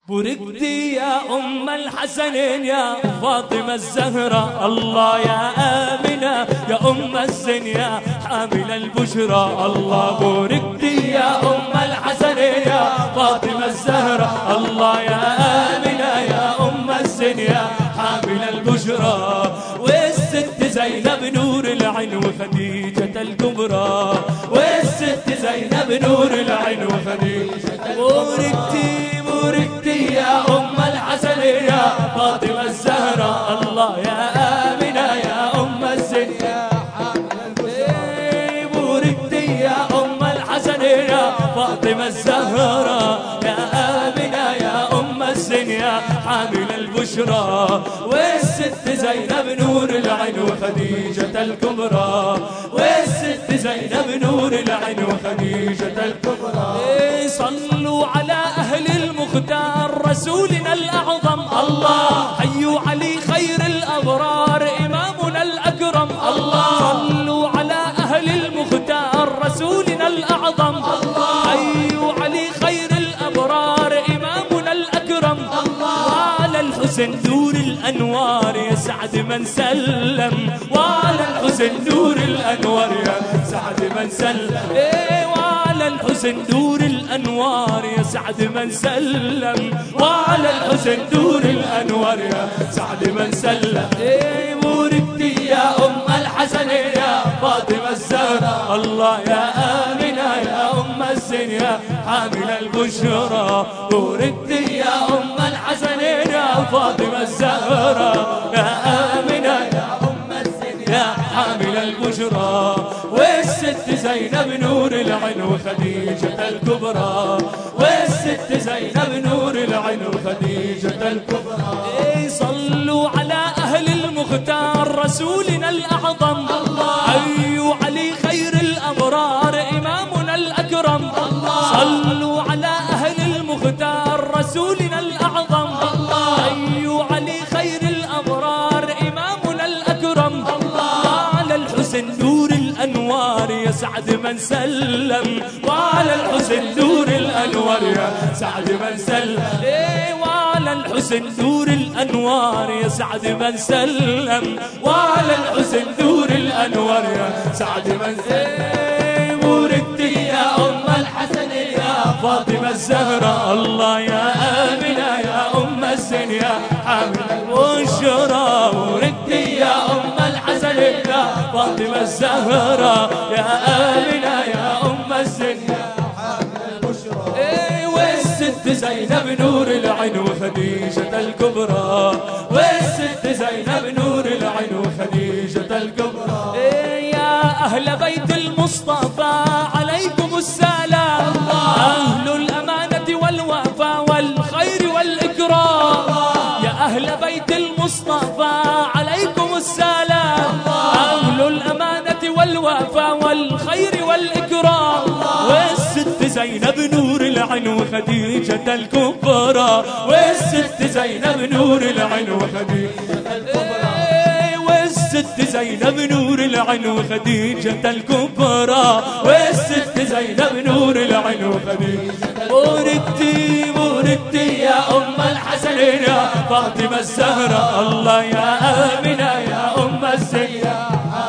بردي يا أم الحسنين يا فاطمة الزهرة الله يا آمنة يا أم الزنيا حامل البشرى الله بردي يا أم الحسنين يا فاطمة الزهرة الله يا آمنة يا أم الزنيا حامل البشرى والست زينب نور العين وخديجة الكبرى والست زينب نور العين وخديجة بردي بردي يا أم الحسن يا فاطمة الزهراء الله يا آمنة يا أم الزين يا بردي يا أم الحسن يا فاطمة الزهراء يا آمنة يا أم الزين يا حامل البشرى والست زينب نور العين وخديجة الكبرى والست زينب نور العين وخديجة الكبرى إيه صلوا على أهل المختار رسولنا الأعظم الله حيوا علي خير الأبرار إمامنا الأكرم الله صلوا على أهل المختار رسولنا الأعظم الله حيوا علي خير الأبرار إمامنا الأكرم وعلى الحسن نور الأنوار يسعد من سلم وعلى الحسن نور الأنوار يسعد من سلم إيه وعلى الحسن نور الأنوار يسعد من سلم وعلى الحسن نور الأنوار يسعد من سلم إيه بوردتي يا أم الحسن يا فاطمة الزهراء الله يا آمنة يا أم الزين يا حامل البشرى بوردتي يا أم الحسن يا فاطمة الزهراء يا آمنة يا أم الزين يا حامل البشرى والست زينب نور العين وخديجة الكبرى والست زينب نور العين وخديجة الكبرى إيه صلوا على أهل المختار رسولنا الأعظم الله حيوا علي خير الأبرار إمامنا الأكرم الله صلوا على أهل المختار رسولنا الأعظم الله حيوا علي خير الأبرار إمامنا الأكرم وعلى الحسن نور الأنوار يسعد من سلم وعلى الحسن نور الأنوار يسعد من سلم إيه وعلى الحسن نور الأنوار يسعد من سلم وعلى الحسن نور الأنوار يسعد من سلم إيه بوردتي يا أم الحسن يا فاطمة الزهراء الله يا آمنة يا أم الزين يا حامل البشرى بوردتي يا أم الحسن يا فاطمة الزهراء يا آمنة يا أم الزين يا إيه والست زينب نور العين وخديجة الكبرى والست زينب نور العين وخديجة الكبرى إيه يا أهل بيت المصطفى عليكم السلام أهل الأمانة والوفاء والخير والإكرام يا أهل بيت المصطفى عليكم السلام أهل الأمانة والوفاء والخير والإكرام والست زينب نور العين وخديجة الكبرى والست زينب نور العين وخديجة الكبرى والست زينب نور العين وخديجة الكبرى والست زينب نور العين وخديجة بوردتي بوردتي يا أم الحسن يا فاطمة الزهراء الله يا آمنة يا أم الزينة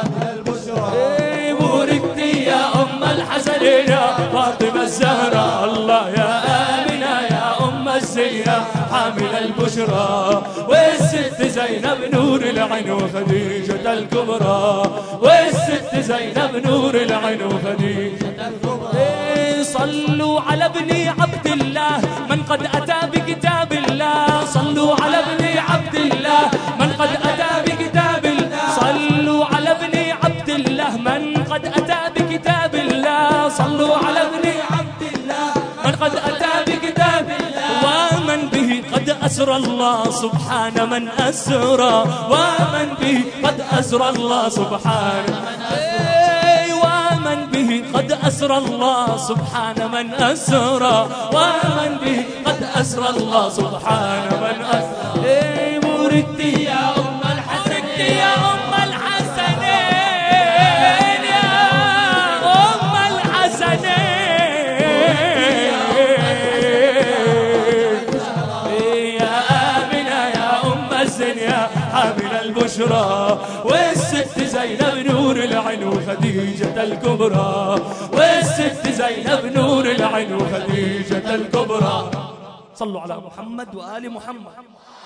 بوردتي يا أم الحسن يا فاطمة الزهراء الله يا آمنة يا أم الزينة حامل البشرى والست زينب نور العين وخديجة الكبرى والست زينب نور العين وخديجة الكبرى صلوا على ابن عبد الله من قد أتى بكتاب الله صلوا على ابن عبد الله من قد أتى بكتاب الله صلوا على ابن عبد الله من قد أتى بكتاب الله صلوا على ابن عبد الله من قد أتى بكتاب الله ومن به قد أسرى الله سبحان من أسرى ومن به قد أسرى الله سبحان إيه ومن به قد أسرى الله سبحان من أسرى ومن به قد أسرى الله سبحان من أسرى إيه بوردتي يا أم الحسن يا أم الحسنين يا أم الحسنين الصغرى والست زينب نور العين وخديجة الكبرى والست زينب نور العين وخديجة الكبرى صلوا على محمد وآل محمد